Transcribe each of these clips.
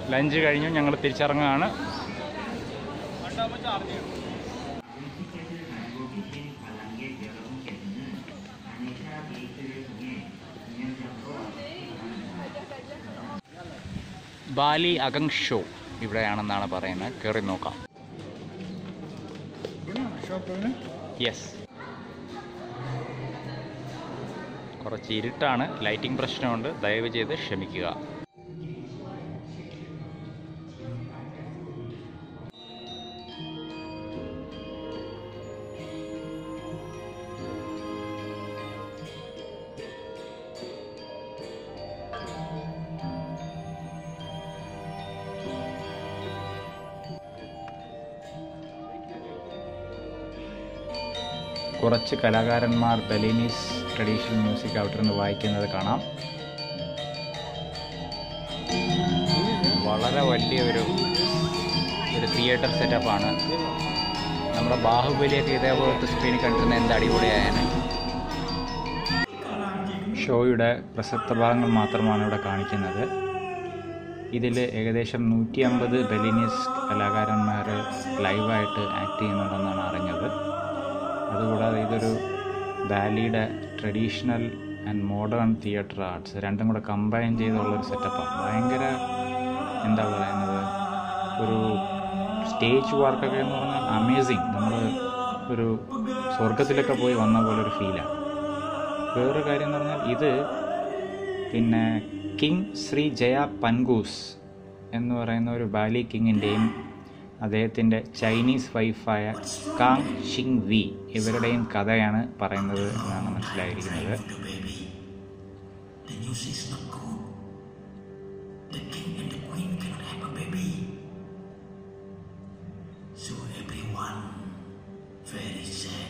Lunch കഴിഞ്ഞു ഞങ്ങൾ തിരിച്ചിറങ്ങുകയാണ് Bali അഗങ് show ഇവിടെയാണെന്നാണ് പറയുന്നത് കയറി നോക്കാം യെസ് കുറച്ച് ഇരുട്ടാണ് ലൈറ്റിംഗ് പ്രശ്നമുണ്ട് ദയവ് ചെയ്ത് ക്ഷമിക്കുക കുറച്ച് കലാകാരന്മാർ ബലീനീസ് ട്രഡീഷണൽ മ്യൂസിക് അവിടെ നിന്ന് വായിക്കുന്നത് കാണാം വളരെ വലിയ ഒരു ഒരു തിയേറ്റർ സെറ്റപ്പാണ് നമ്മുടെ ബാഹുബലിയൊക്കെ ഇതേപോലത്തെ സ്ക്രീനിൽ കണ്ടിരുന്ന എന്ത് അടിപൊളിയായാണ് ഷോയുടെ പ്രസക്ത ഭാഗങ്ങൾ മാത്രമാണ് ഇവിടെ കാണിക്കുന്നത് ഇതിൽ ഏകദേശം നൂറ്റി അമ്പത് ബലീനീസ് കലാകാരന്മാർ ലൈവായിട്ട് ആക്ട് ചെയ്യുന്നുണ്ടെന്നാണ് അറിഞ്ഞത് അതുകൂടാതെ ഇതൊരു ബാലിയുടെ traditional and modern theatre arts രണ്ടും കൂടെ കമ്പൈൻ ചെയ്തുള്ളൊരു സെറ്റപ്പാണ് ഭയങ്കര എന്താ പറയുന്നത് ഒരു സ്റ്റേജ് വർക്കൊക്കെ എന്ന് പറഞ്ഞാൽ അമേസിങ് നമ്മൾ ഒരു സ്വർഗത്തിലൊക്കെ പോയി വന്ന പോലെ ഒരു ഫീലാണ് വേറൊരു കാര്യം എന്ന് പറഞ്ഞാൽ ഇത് പിന്നെ കിങ് ശ്രീ ജയ പൻഗൂസ് എന്ന് പറയുന്ന ഒരു ബാലി കിങ്ങിൻ്റെയും അദ്ദേഹത്തിൻ്റെ ചൈനീസ് വൈഫായ കാങ് ഷിങ് വി ഇവരുടെയും കഥയാണ് പറയുന്നത് എന്നാണ് മനസ്സിലായിരിക്കുന്നത് The news is not good. The king and the queen cannot have a baby. So everyone very sad.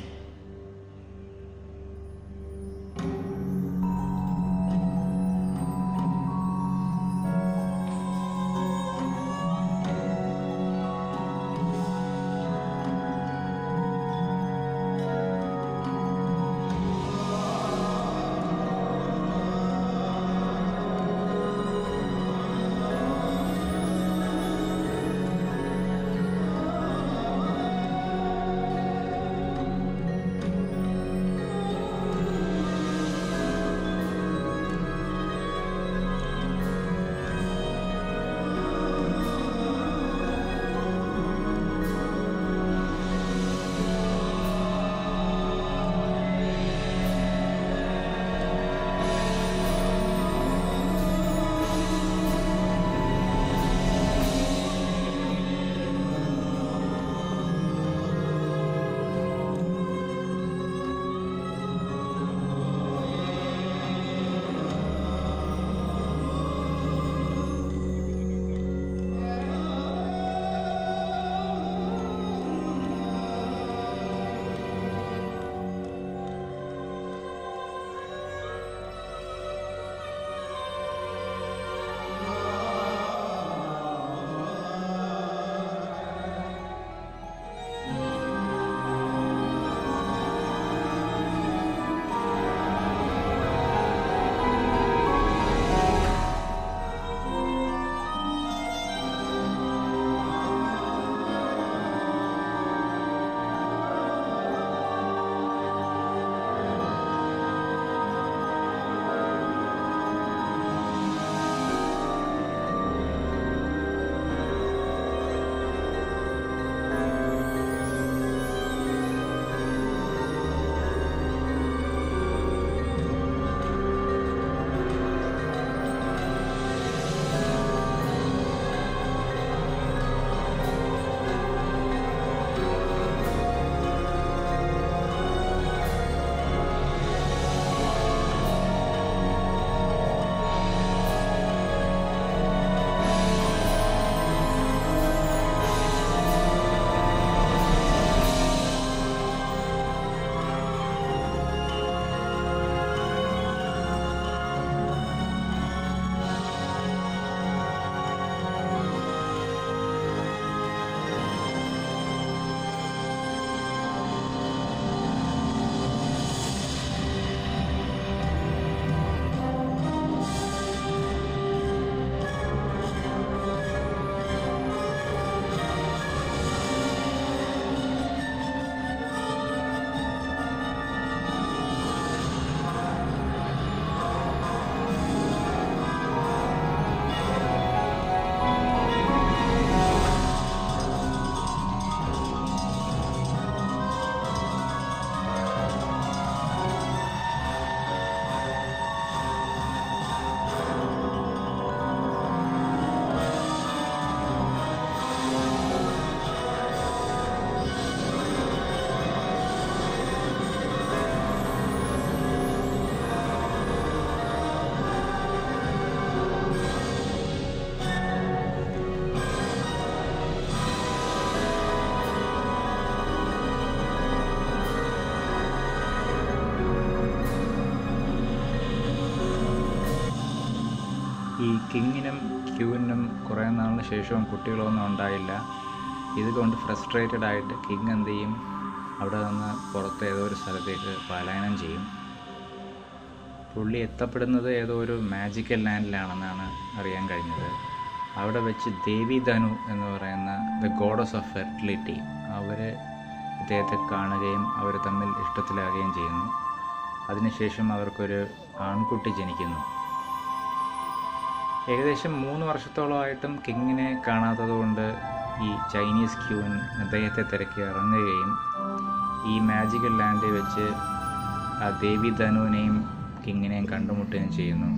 ഈ കിങ്ങിനും ക്യൂവിനും കുറേ നാളിന് ശേഷവും കുട്ടികളൊന്നും ഉണ്ടായില്ല ഇതുകൊണ്ട് ഫ്രസ്ട്രേറ്റഡ് ആയിട്ട് കിങ് എന്ത് ചെയ്യും അവിടെ നിന്ന് പുറത്ത് ഏതോ ഒരു സ്ഥലത്തേക്ക് പലായനം ചെയ്യും പുള്ളി എത്തപ്പെടുന്നത് ഏതോ ഒരു മാജിക്കൽ ലാൻഡിലാണെന്നാണ് അറിയാൻ കഴിഞ്ഞത് അവിടെ വെച്ച് ദേവി ധനു എന്ന് പറയുന്ന ദ ഗോഡസ് ഓഫ് ഫെർട്ടിലിറ്റി അവർ ഇദ്ദേഹത്തെ കാണുകയും അവർ തമ്മിൽ ഇഷ്ടത്തിലാകുകയും ചെയ്യുന്നു അതിനുശേഷം അവർക്കൊരു ആൺകുട്ടി ജനിക്കുന്നു ഏകദേശം മൂന്ന് വർഷത്തോളമായിട്ടും കിങ്ങിനെ കാണാത്തതുകൊണ്ട് ഈ ചൈനീസ് ക്യൂൻ അദ്ദേഹത്തെ തിരക്കി ഇറങ്ങുകയും ഈ മാജിക്കൽ ലാൻഡിൽ വെച്ച് ആ ദേവി ധനുവിനെയും കിങ്ങിനെയും കണ്ടുമുട്ടുകയും ചെയ്യുന്നു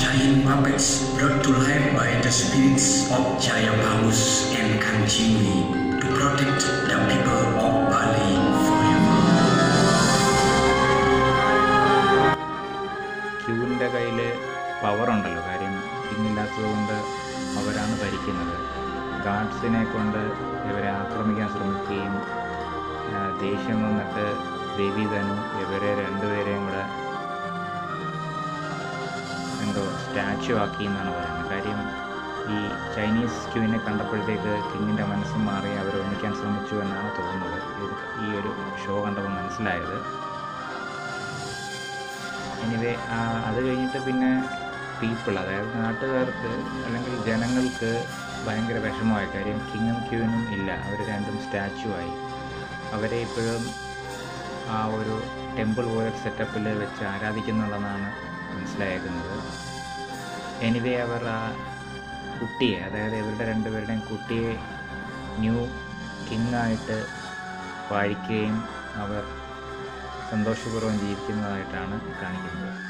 giant puppets brought to life by the spirits of Jayabamus and Kanchini to protect the people of Bali forever. ക്യൂവിൻ്റെ കയ്യിൽ പവറുണ്ടല്ലോ കാര്യം കിങ്ങില്ലാത്തത് കൊണ്ട് അവരാണ് ഭരിക്കുന്നത് ഗാർഡ്സിനെ കൊണ്ട് ഇവരെ ആക്രമിക്കാൻ ശ്രമിക്കുകയും ആ, ദേഷ്യം വന്നിട്ട് ദേവി ധനു ഇവരെ രണ്ടുപേരെയും കൂടെ എന്തോ സ്റ്റാച്ചു ആക്കി എന്നാണ് പറയുന്നത് കാര്യം ഈ ചൈനീസ് ക്യൂവിനെ കണ്ടപ്പോഴത്തേക്ക് കിങ്ങിൻ്റെ മനസ്സ് മാറി അവർ ഒന്നിക്കാൻ ശ്രമിച്ചു എന്നാണ് തോന്നുന്നത് ഇത് ഈ ഒരു ഷോ കണ്ടപ്പോൾ മനസ്സിലായത് എനിവേ അത് കഴിഞ്ഞിട്ട് പിന്നെ പീപ്പിൾ അതായത് നാട്ടുകാർക്ക് അല്ലെങ്കിൽ ജനങ്ങൾക്ക് ഭയങ്കര വിഷമമായ കാര്യം കിങ്ങും ക്യൂവിനും ഇല്ല അവർ രണ്ടും സ്റ്റാച്ചു ആയി അവരെ ഇപ്പോഴും ആ ഒരു ടെമ്പിൾ പോലെ സെറ്റപ്പിൽ വെച്ച് ആരാധിക്കുന്നുണ്ടെന്നാണ് മനസ്സിലായേക്കുന്നത് എനിവേ അവർ ആ കുട്ടിയെ അതായത് ഇവരുടെ രണ്ടുപേരുടെയും കുട്ടിയെ ന്യൂ കിങ്ങായിട്ട് വാഴിക്കുകയും അവർ സന്തോഷപൂർവ്വം ജീവിക്കുന്നതായിട്ടാണ് കാണിക്കുന്നത്